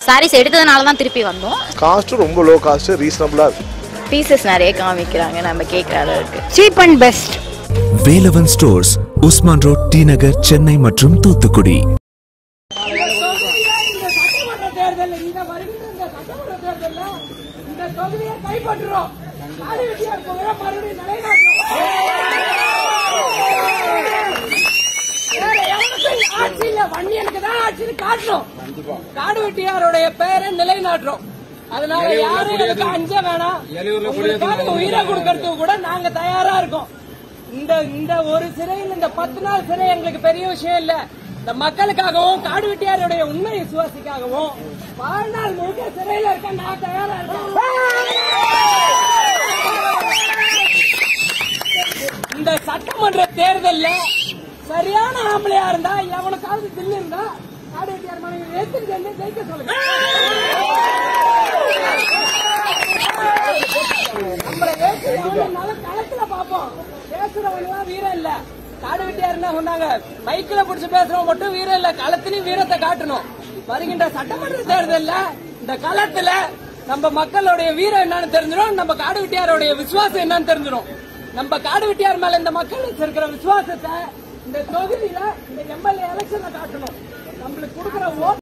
சாரீஸ் எடுத்ததுனால தான் திருப்பி வந்தோம் காஸ்ட்டும் ரொம்ப லோ காஸ்ட் ரீசனபிளா இருக்கு பீசஸ் நிறைய காமிக்கிறாங்க நம்ம கேட்குற அளவுக்கு cheap and best Velavan stores Usman road T Nagar Chennai மற்றும் தூத்துக்குடி இந்த சட்டமன்ற தேர்தல் இந்த வருகின்ற இந்த சட்டமன்ற தேர்தல்ல இந்த தொகுதியை கைப்பற்றுறோம் காடு வெட்டியார் தொகுதியை மறுபடியும் நிலைநாட்டுறோம் வேற எவனுக்கும் ஆட்சி இல்ல வன்னியனுக்கு தான் ஆட்சின்னு காட்டணும் காடு வெட்டியாருடைய பெயரை நிலைநாட்டுறோம் அதனால யாரும் எனக்கு அஞ்ச வேணாம் உங்களுக்காக உயிரை கொடுக்கறதுக்கு கூட நாங்க தயாரா இருக்கோம் இந்த இந்த ஒரு சிறையில் இந்த பத்து நாள் சிறை எங்களுக்கு பெரிய விஷயம் இல்ல இந்த மக்களுக்காகவும் காடு வெட்டியாருடைய உண்மை விசுவாசிக்காகவும் வாழ்நாள் முழுக்க சிறையில இருக்க நான் தயாரா இருக்கேன் இந்த சட்டமன்ற தேர்தல்ல சரியான ஆம்பளையா இருந்தா எவனுக்காவது தில்லு இருந்தா காடு வெட்டியார் மனைவி ஏத்து சென்று ஜெயிக்க சொல்லுங்க நம்மளை ஏத்து எவனும் களத்துல பாப்போம் பேசுறவங்க வீரம் இல்ல காடு வெட்டியார் என்ன சொன்னாங்க மைக்கில புடிச்சு பேசுறவங்க மட்டும் வீரம் இல்ல களத்திலயும் வீரத்தை காட்டணும் வருகின்ற சட்டமன்ற தேர்தல்ல இந்த களத்துல நம்ம மக்களுடைய வீரம் என்னன்னு தெரிஞ்சிடும் நம்ம காடு வெட்டியாருடைய விசுவாசம் என்னன்னு தெரிஞ்சிடும் நம்ம காடு வெட்டியார் மேல இந்த மக்கள் வச்சிருக்கிற விசுவாசத்தை இந்த தொகுதியில இந்த எம்எல்ஏ எலெக்ஷன்ல காட்டணும் நம்மளுக்கு கொடுக்கிற ஓட்டு